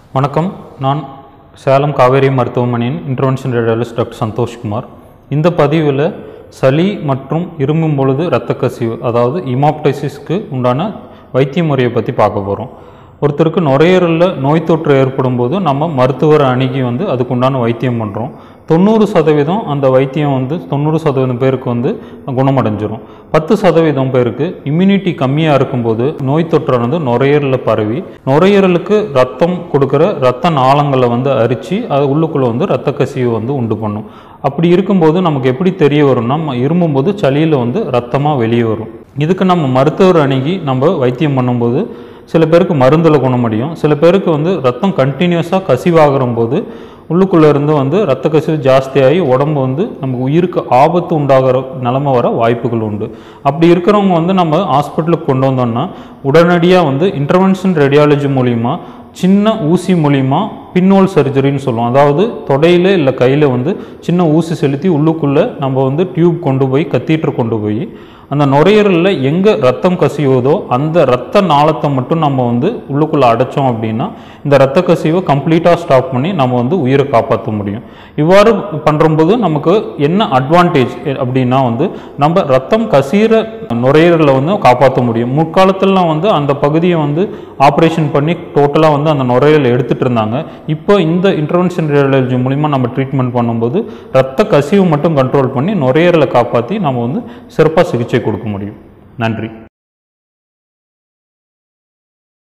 வணக்கம் நான் சேலம் காவேரி மருத்துவமனையின் இன்டர்வென்ஷன் ரேடியாலஜிஸ்ட் டாக்டர் சந்தோஷ்குமார் இந்த பதிவில் சளி மற்றும் இருமும் பொழுது இரத்த கசிவு அதாவது இமாப்டைசிஸ்க்கு உண்டான வைத்திய முறையை பற்றி பார்க்க போகிறோம் ஒருத்தருக்கு நுரையீரலில் நோய் தொற்று ஏற்படும் போது நம்ம மருத்துவரை அணுகி வந்து அதுக்கு உண்டான வைத்தியம் பண்ணுறோம் தொண்ணூறு சதவீதம் அந்த வைத்தியம் வந்து தொண்ணூறு சதவீதம் பேருக்கு வந்து குணமடைஞ்சிரும் பத்து சதவீதம் பேருக்கு இம்யூனிட்டி கம்மியாக இருக்கும்போது நோய் தொற்றானது நுரையீரலில் பரவி நுரையீரலுக்கு ரத்தம் கொடுக்குற ரத்த நாளங்களை வந்து அரித்து அது உள்ளுக்குள்ளே வந்து ரத்த கசிவு வந்து உண்டு பண்ணும் அப்படி இருக்கும்போது நமக்கு எப்படி தெரிய வரும்னா நம்ம இருமும்போது சளியில் வந்து ரத்தமாக வெளியே வரும் இதுக்கு நம்ம மருத்துவர் அணுகி நம்ம வைத்தியம் பண்ணும்போது சில பேருக்கு மருந்தில் குணமடையும் சில பேருக்கு வந்து ரத்தம் கண்டினியூஸாக கசிவாகிற போது உள்ளுக்குள்ளே இருந்து வந்து ரத்த கசிவு ஜாஸ்தியாகி உடம்பு வந்து நமக்கு உயிருக்கு ஆபத்து உண்டாகிற நிலமை வர வாய்ப்புகள் உண்டு அப்படி இருக்கிறவங்க வந்து நம்ம ஹாஸ்பிட்டலுக்கு கொண்டு வந்தோம்னா உடனடியாக வந்து இன்டர்வென்ஷன் ரேடியாலஜி மூலிமா சின்ன ஊசி மூலிமா பின்னோல் சர்ஜரின்னு சொல்லுவோம் அதாவது தொடையில் இல்லை கையில் வந்து சின்ன ஊசி செலுத்தி உள்ளுக்குள்ளே நம்ம வந்து டியூப் கொண்டு போய் கத்தீட்டர் கொண்டு போய் அந்த நுரையீரலில் எங்கே ரத்தம் கசியுதோ அந்த ரத்த நாளத்தை மட்டும் நம்ம வந்து உள்ளுக்குள்ளே அடைச்சோம் அப்படின்னா இந்த ரத்த கசிவை கம்ப்ளீட்டாக ஸ்டாப் பண்ணி நம்ம வந்து உயிரை காப்பாற்ற முடியும் இவ்வாறு பண்ணும்போது நமக்கு என்ன அட்வான்டேஜ் அப்படின்னா வந்து நம்ம ரத்தம் கசிகிற நுரையீரலை வந்து காப்பாற்ற முடியும் முற்காலத்திலலாம் வந்து அந்த பகுதியை வந்து ஆப்ரேஷன் பண்ணி டோட்டலாக வந்து அந்த நுரையீரலை எடுத்துகிட்டு இருந்தாங்க இப்போ இந்த இன்டர்வென்ஷன் ரேடியாலஜி மூலிமா நம்ம ட்ரீட்மெண்ட் பண்ணும்போது ரத்த கசிவு மட்டும் கண்ட்ரோல் பண்ணி நுரையீரலை காப்பாற்றி நம்ம வந்து சிறப்பாக சிகிச்சை கொடுக்க முடியும் நன்றி